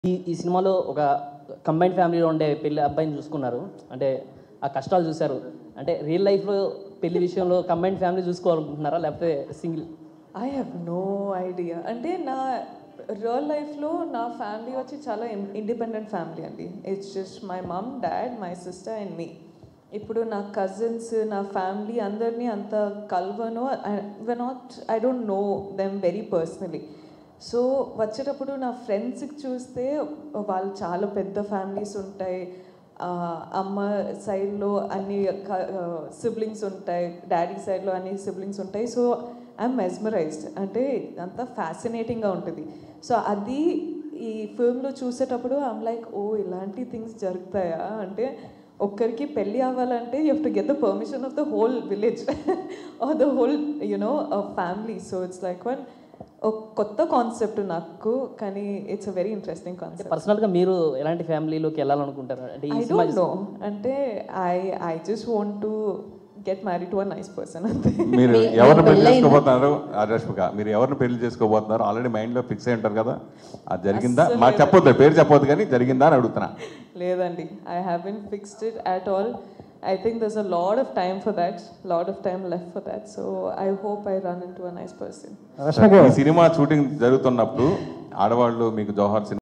ఈ ఈ సినిమాలో ఒక కంబైన్ ఫ్యామిలీలో ఉండే పెళ్లి అబ్బాయిని చూసుకున్నారు అంటే ఆ కష్టాలు చూశారు అంటే రియల్ లైఫ్లో పెళ్లి విషయంలో కంబైన్ ఫ్యామిలీ చూసుకోవాలనుకుంటున్నారా లేకపోతే single I have no idea అంటే నా రియల్ లైఫ్లో నా ఫ్యామిలీ వచ్చి చాలా ఇండిపెండెంట్ ఫ్యామిలీ అండి it's just my mum dad my sister and me ఇప్పుడు నా కజిన్స్ నా ఫ్యామిలీ అందరినీ అంత కలవను we not I don't know them very personally so వచ్చేటప్పుడు నా ఫ్రెండ్స్కి చూస్తే వాళ్ళు చాలా పెద్ద ఫ్యామిలీస్ ఉంటాయి ఆ, అమ్మ సైడ్లో అన్ని సిబ్లింగ్స్ ఉంటాయి డాడీ సైడ్లో అన్ని సిబ్లింగ్స్ ఉంటాయి సో ఐఎమ్ మెస్మరైజ్డ్ అంటే అంతా ఫ్యాసినేటింగ్గా ఉంటుంది సో అది ఈ ఫిల్మ్లో చూసేటప్పుడు ఐమ్ లైక్ ఓ ఇలాంటి థింగ్స్ జరుగుతాయా అంటే ఒక్కరికి పెళ్ళి అవ్వాలంటే you have to get the permission of the whole village or the whole you know family so it's like one ఒక కొత్త కాన్సెప్ట్ నాకు కానీ it's a very interesting concept పర్సనల్గా మీరు ఎలాంటి ఫ్యామిలీలోకి వెళ్ళాలనుకుంటారు అంటే ఈ ఐ సినిమా డోంట్ నో అంటే I I just want to get marry to a nice person అంతే మీరు ఎవరిని పెళ్లి చేసుకోబోతున్నారు ఆ రష్మిక మీరు ఎవరిని పెళ్లి చేసుకోబోతున్నారు ఆల్రెడీ మైండ్ లో ఫిక్స్ అయి ఉంటారు కదా అది జరిగిందా మాకు చెప్పొద్దు పేరు చెప్పొద్దు కానీ జరిగిందా అని అడుగుతున్నా లేదండి I haven't fixed it at all I think there's a lot of time for that lot of time left for that so I hope I run into a nice person ఈ సినిమా shooting జరుగుతున్నప్పుడు ఆడవాళ్ళు మీకు జోహార్ cinema